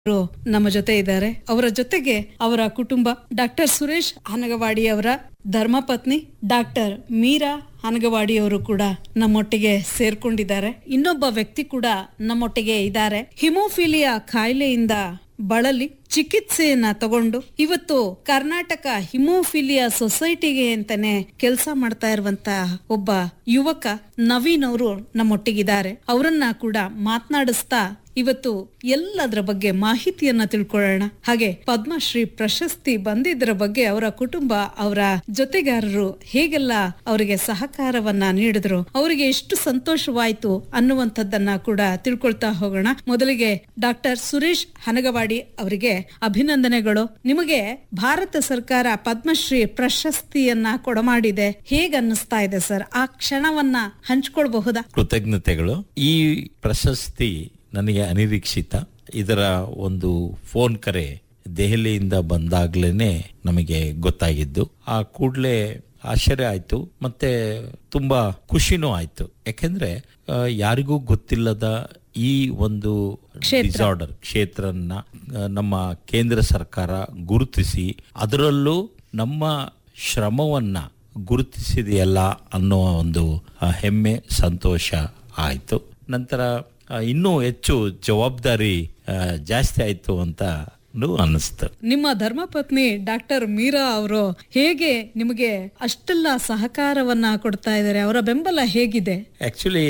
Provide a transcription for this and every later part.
ಅವರು ನಮ್ಮ ಜೊತೆ ಇದ್ದಾರೆ ಅವರ ಜೊತೆಗೆ ಅವರ ಕುಟುಂಬ ಡಾಕ್ಟರ್ ಸುರೇಶ್ ಹನಗವಾಡಿ ಅವರ ಧರ್ಮಪತ್ನಿ ಡಾಕ್ಟರ್ ಮೀರಾ ಹನಗವಾಡಿ ಅವರು ಕೂಡ ನಮ್ಮೊಟ್ಟಿಗೆ ಸೇರ್ಕೊಂಡಿದ್ದಾರೆ ಇನ್ನೊಬ್ಬ ವ್ಯಕ್ತಿ ಕೂಡ ನಮ್ಮೊಟ್ಟಿಗೆ ಇದ್ದಾರೆ ಹಿಮೋಫಿಲಿಯಾ ಕಾಯಿಲೆಯಿಂದ ಬಳಲಿ ಚಿಕಿತ್ಸೆಯನ್ನ ತಗೊಂಡು ಇವತ್ತು ಕರ್ನಾಟಕ ಹಿಮೋಫಿಲಿಯಾ ಸೊಸೈಟಿಗೆ ಅಂತಾನೆ ಕೆಲಸ ಮಾಡ್ತಾ ಇರುವಂತ ಒಬ್ಬ ಯುವಕ ನವೀನ್ ಅವರು ನಮ್ಮೊಟ್ಟಿಗಿದ್ದಾರೆ ಅವರನ್ನ ಕೂಡ ಮಾತನಾಡಿಸ್ತಾ ಇವತ್ತು ಎಲ್ಲದರ ಬಗ್ಗೆ ಮಾಹಿತಿಯನ್ನ ತಿಳ್ಕೊಳ್ಳೋಣ ಹಾಗೆ ಪದ್ಮಶ್ರೀ ಪ್ರಶಸ್ತಿ ಬಂದಿದ್ದರ ಬಗ್ಗೆ ಅವರ ಕುಟುಂಬ ಅವರ ಜೊತೆಗಾರರು ಹೇಗೆಲ್ಲ ಅವರಿಗೆ ಸಹಕಾರವನ್ನ ನೀಡಿದ್ರು ಅವರಿಗೆ ಎಷ್ಟು ಸಂತೋಷವಾಯ್ತು ಅನ್ನುವಂಥದ್ದನ್ನ ಕೂಡ ತಿಳ್ಕೊಳ್ತಾ ಹೋಗೋಣ ಮೊದಲಿಗೆ ಡಾಕ್ಟರ್ ಸುರೇಶ್ ಹನಗವಾಡಿ ಅವರಿಗೆ ಅಭಿನಂದನೆಗಳು ನಿಮಗೆ ಭಾರತ ಸರ್ಕಾರ ಪದ್ಮಶ್ರೀ ಪ್ರಶಸ್ತಿಯನ್ನ ಕೊಡಮಾಡಿದೆ ಹೇಗ್ ಅನ್ನಿಸ್ತಾ ಇದೆ ಸರ್ ಆ ಕ್ಷಣವನ್ನ ಹಂಚ್ಕೊಳ್ಬಹುದಾ ಕೃತಜ್ಞತೆಗಳು ಈ ಪ್ರಶಸ್ತಿ ನನಗೆ ಅನಿರೀಕ್ಷಿತ ಇದರ ಒಂದು ಫೋನ್ ಕರೆ ದೆಹಲಿಯಿಂದ ಬಂದಾಗ್ಲೇನೆ ನಮಗೆ ಗೊತ್ತಾಗಿದ್ದು ಆ ಕೂಡಲೇ ಆಶ್ಚರ್ಯ ಆಯ್ತು ಮತ್ತೆ ತುಂಬಾ ಖುಷಿನೂ ಆಯ್ತು ಯಾಕೆಂದ್ರೆ ಆ, ಯಾರಿಗೂ ಗೊತ್ತಿಲ್ಲದ ಈ ಒಂದು ಡಿಸಾರ್ಡರ್ ಕ್ಷೇತ್ರನ ಆ, ನಮ್ಮ ಕೇಂದ್ರ ಸರ್ಕಾರ ಗುರುತಿಸಿ ಅದರಲ್ಲೂ ನಮ್ಮ ಶ್ರಮವನ್ನ ಗುರುತಿಸಿದೆಯಲ್ಲ ಅನ್ನೋ ಒಂದು ಆ, ಹೆಮ್ಮೆ ಸಂತೋಷ ಆಯ್ತು ನಂತರ ಆ, ಇನ್ನೂ ಹೆಚ್ಚು ಜವಾಬ್ದಾರಿ ಆ, ಜಾಸ್ತಿ ಆಯ್ತು ಅಂತ ಅನ್ನಿಸ್ತು ನಿಮ್ಮ ಧರ್ಮಪತ್ನಿ ಡಾಕ್ಟರ್ ಮೀರಾ ಅವರು ಹೇಗೆ ನಿಮಗೆ ಅಷ್ಟೆಲ್ಲ ಸಹಕಾರವನ್ನ ಕೊಡ್ತಾ ಇದ್ದಾರೆ ಅವರ ಬೆಂಬಲ ಹೇಗಿದೆ ಆಕ್ಚುಲಿ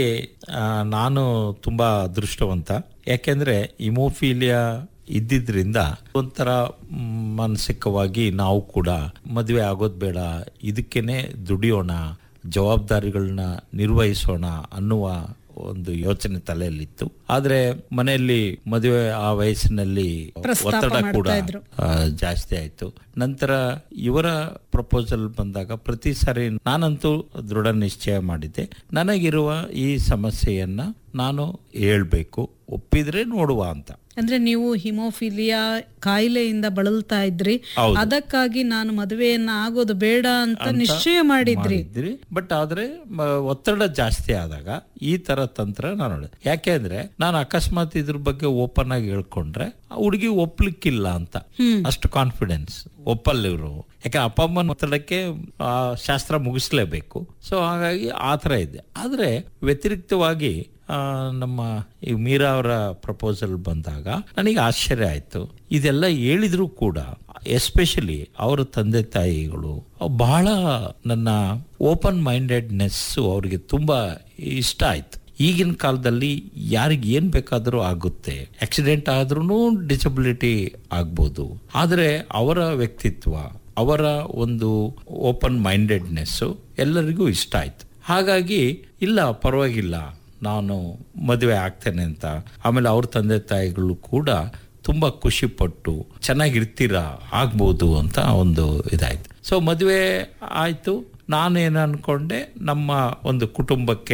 ನಾನು ತುಂಬಾ ಅದೃಷ್ಟವಂತ ಯಾಕೆಂದ್ರೆ ಇಮೋಫೀಲಿಯಾ ಇದ್ದಿದ್ರಿಂದ ಒಂಥರ ಮ್, ಮಾನಸಿಕವಾಗಿ ನಾವು ಕೂಡ ಮದುವೆ ಆಗೋದ್ ಬೇಡ ಇದಕ್ಕೇನೆ ದುಡಿಯೋಣ ಜವಾಬ್ದಾರಿಗಳನ್ನ ನಿರ್ವಹಿಸೋಣ ಅನ್ನುವ ಒಂದು ಯೋಚನೆ ತಲೆಯಲ್ಲಿತ್ತು ಆದ್ರೆ ಮನೆಯಲ್ಲಿ ಮದುವೆ ಆ ವಯಸ್ಸಿನಲ್ಲಿ ಪ್ರಸ್ತಾಪ ಒತ್ತಡ ಕೂಡ ಮಾಡ್ತಾ ಇದ್ರು. ಆ, ಜಾಸ್ತಿ ಆಯ್ತು ನಂತರ ಇವರ ಪ್ರಪೋಸಲ್ ಬಂದಾಗ ಪ್ರತಿ ಸಾರಿ ನಾನಂತೂ ದೃಢ ನಿಶ್ಚಯ ಮಾಡಿದ್ದೆ ನನಗಿರುವ ಈ ಸಮಸ್ಯೆಯನ್ನ ನಾನು ಹೇಳ್ಬೇಕು ಒಪ್ಪಿದ್ರೆ ನೋಡುವ ಅಂತ ಅಂದ್ರೆ ನೀವು ಹಿಮೋಫಿಲಿಯಾ ಕಾಯಿಲೆಯಿಂದ ಬಳಲ್ತಾ ಇದ್ರಿ ಹೌದು. ಅದಕ್ಕಾಗಿ ನಾನು ಮದುವೆಯನ್ನ ಆಗೋದು ಬೇಡ ಅಂತ ನಿಶ್ಚಯ ಮಾಡಿದ್ರಿ ಮಾಡಿದ್ರಿ ಬಟ್ ಆದ್ರೆ ಮ- ಒತ್ತಡ ಜಾಸ್ತಿ ಆದಾಗ ಈ ತರ ತಂತ್ರ ನಾನು ನೋಡಿದೆ ಯಾಕೆ ಅಂದ್ರೆ ನಾನು ಅಕಸ್ಮಾತ್ ಇದ್ರ ಬಗ್ಗೆ ಓಪನ್ ಆಗಿ ಹೇಳ್ಕೊಂಡ್ರೆ ಆ ಹುಡುಗಿ ಒಪ್ಲಿಕ್ಕಿಲ್ಲ ಅಂತ ಅಷ್ಟು ಕಾನ್ಫಿಡೆನ್ಸ್ ಒಪ್ಪಲ್ಲ ಇವರು ಯಾಕೆ ಅಪ್ಪ ಅಮ್ಮನ ಒತ್ತಡಕ್ಕೆ ಆ ಶಾಸ್ತ್ರ ಮುಗಿಸ್ಲೇಬೇಕು ಸೊ ಹಾಗಾಗಿ ಆ ಥರ ಇದೆ ಆದ್ರೆ ವ್ಯತಿರಿಕ್ತವಾಗಿ ಆ, ನಮ್ಮ ಈ ಮೀರಾ ಅವರ ಪ್ರಪೋಸಲ್ ಬಂದಾಗ ನನಗೆ ಆಶ್ಚರ್ಯ ಆಯ್ತು ಇದೆಲ್ಲ ಹೇಳಿದ್ರು ಕೂಡ ಎಸ್ಪೆಷಲಿ ಅವರ ತಂದೆ ತಾಯಿಗಳು ಬಹಳ ನನ್ನ ಓಪನ್ ಮೈಂಡೆಡ್ನೆಸ್ ಅವರಿಗೆ ತುಂಬಾ ಇಷ್ಟ ಆಯ್ತು ಈಗಿನ ಕಾಲದಲ್ಲಿ ಯಾರಿಗೆ ಏನ್ ಬೇಕಾದರೂ ಆಗುತ್ತೆ ಆಕ್ಸಿಡೆಂಟ್ ಆದ್ರೂ ಡಿಸಬಿಲಿಟಿ ಆಗ್ಬೋದು ಆದರೆ ಅವರ ವ್ಯಕ್ತಿತ್ವ ಅವರ ಒಂದು ಓಪನ್ ಮೈಂಡೆಡ್ನೆಸ್ ಎಲ್ಲರಿಗೂ ಇಷ್ಟ ಆಯ್ತು ಹಾಗಾಗಿ ಇಲ್ಲ ಪರವಾಗಿಲ್ಲ ನಾನು ಮದುವೆ ಆಗ್ತೇನೆ ಅಂತ ಆಮೇಲೆ ಅವ್ರ ತಂದೆ ತಾಯಿಗಳು ಕೂಡ ತುಂಬಾ ಖುಷಿ ಪಟ್ಟು ಚೆನ್ನಾಗಿರ್ತೀರಾ ಆಗ್ಬೋದು ಅಂತ ಒಂದು ಇದಾಯ್ತು ಸೊ ಮದುವೆ ಆಯ್ತು ನಾನೇನು ಅನ್ಕೊಂಡೆ ನಮ್ಮ ಒಂದು ಕುಟುಂಬಕ್ಕೆ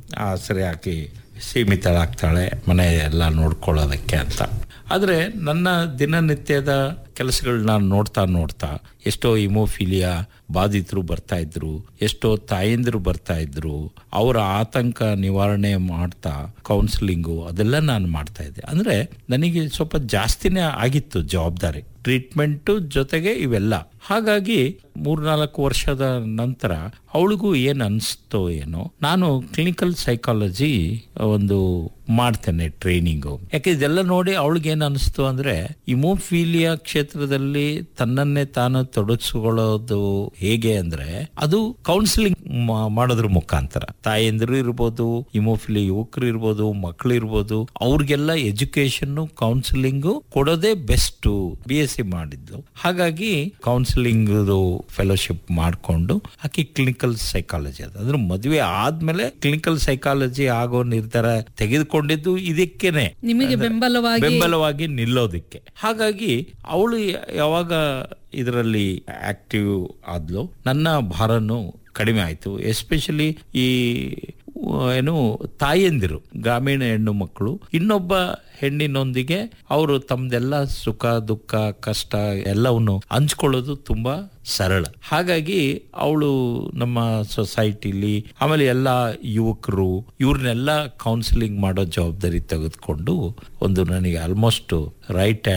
ಸರಿಯಾಗಿ ಸೀಮಿತಳಾಗ್ತಾಳೆ ಮನೆ ಎಲ್ಲ ನೋಡ್ಕೊಳ್ಳೋದಕ್ಕೆ ಅಂತ ಆದರೆ ನನ್ನ ದಿನನಿತ್ಯದ ಕೆಲಸಗಳನ್ನ ನೋಡ್ತಾ ನೋಡ್ತಾ ಎಷ್ಟೋ ಇಮೋಫಿಲಿಯಾ ಬಾಧಿತರು ಬರ್ತಾ ಇದ್ರು ಎಷ್ಟೋ ತಾಯಂದಿರು ಬರ್ತಾ ಇದ್ರು ಅವರ ಆತಂಕ ನಿವಾರಣೆ ಮಾಡ್ತಾ ಕೌನ್ಸಿಲಿಂಗು ಅದೆಲ್ಲ ನಾನು ಮಾಡ್ತಾ ಇದ್ದೆ ಅಂದ್ರೆ ನನಗೆ ಸ್ವಲ್ಪ ಜಾಸ್ತಿನೇ ಆಗಿತ್ತು ಜವಾಬ್ದಾರಿ ಟ್ರೀಟ್ಮೆಂಟ್ ಜೊತೆಗೆ ಇವೆಲ್ಲ ಹಾಗಾಗಿ ಮೂರ್ನಾಲ್ಕು ವರ್ಷದ ನಂತರ ಅವಳಿಗೂ ಏನ್ ಅನಿಸ್ತೋ ಏನೋ ನಾನು ಕ್ಲಿನಿಕಲ್ ಸೈಕಾಲಜಿ ಒಂದು ಮಾಡ್ತೇನೆ ಟ್ರೈನಿಂಗು ಯಾಕೆ ಇದೆಲ್ಲ ನೋಡಿ ಅವಳಿಗೆ ಏನ್ ಅನಿಸ್ತು ಅಂದ್ರೆ ಇಮೋಫೀಲಿಯಾ ಕ್ಷೇತ್ರದಲ್ಲಿ ತನ್ನನ್ನೇ ತಾನು ತೊಡಗಿಸಿಕೊಳ್ಳೋದು ಹೇಗೆ ಅಂದ್ರೆ ಅದು ಕೌನ್ಸಿಲಿಂಗ್ ಮಾಡೋದ್ರ ಮುಖಾಂತರ ತಾಯಂದಿರು ಇರ್ಬೋದು ಇಮೋಫಿಲಿ ಯುವಕರು ಇರ್ಬೋದು ಮಕ್ಕಳು ಇರ್ಬೋದು ಅವ್ರಿಗೆಲ್ಲ ಎಜುಕೇಶನ್ ಕೌನ್ಸಿಲಿಂಗ್ ಕೊಡೋದೇ ಬೆಸ್ಟ್ ಬಿ ಎಸ್ ಸಿ ಮಾಡಿದ್ದು ಹಾಗಾಗಿ ಕೌನ್ಸಿಲಿಂಗ್ ಫೆಲೋಶಿಪ್ ಮಾಡಿಕೊಂಡು ಆಕಿ ಕ್ಲಿನಿಕಲ್ ಸೈಕಾಲಜಿ ಅದು ಅಂದ್ರೆ ಮದುವೆ ಆದ್ಮೇಲೆ ಕ್ಲಿನಿಕಲ್ ಸೈಕಾಲಜಿ ಆಗೋ ನಿರ್ಧಾರ ತೆಗೆದುಕೊಂಡಿದ್ದು ಇದಕ್ಕೇನೆ ನಿಮಗೆ ಬೆಂಬಲವಾಗಿ ಬೆಂಬಲವಾಗಿ ನಿಲ್ಲೋದಿಕ್ಕೆ ಹಾಗಾಗಿ ಅವಳು ಯಾವಾಗ ಇದರಲ್ಲಿ ಆಕ್ಟಿವ್ ಆದ್ಲು ನನ್ನ ಭಾರನು ಕಡಿಮೆ ಆಯ್ತು ಎಸ್ಪೆಷಲಿ ಈ ಏನು ತಾಯಂದಿರು ಗ್ರಾಮೀಣ ಹೆಣ್ಣು ಮಕ್ಕಳು ಇನ್ನೊಬ್ಬ ಹೆಣ್ಣಿನೊಂದಿಗೆ ಅವರು ತಮ್ದೆಲ್ಲ ಸುಖ ದುಃಖ ಕಷ್ಟ ಎಲ್ಲವನ್ನು ಹಂಚ್ಕೊಳ್ಳೋದು ತುಂಬಾ ಸರಳ ಹಾಗಾಗಿ ಅವಳು ನಮ್ಮ ಸೊಸೈಟಿಲಿ ಆಮೇಲೆ ಎಲ್ಲ ಯುವಕರು ಇವ್ರನ್ನೆಲ್ಲ ಕೌನ್ಸಿಲಿಂಗ್ ಮಾಡೋ ಜವಾಬ್ದಾರಿ ತೆಗೆದುಕೊಂಡು ಒಂದು ನನಗೆ ಆಲ್ಮೋಸ್ಟ್ ರೈಟ್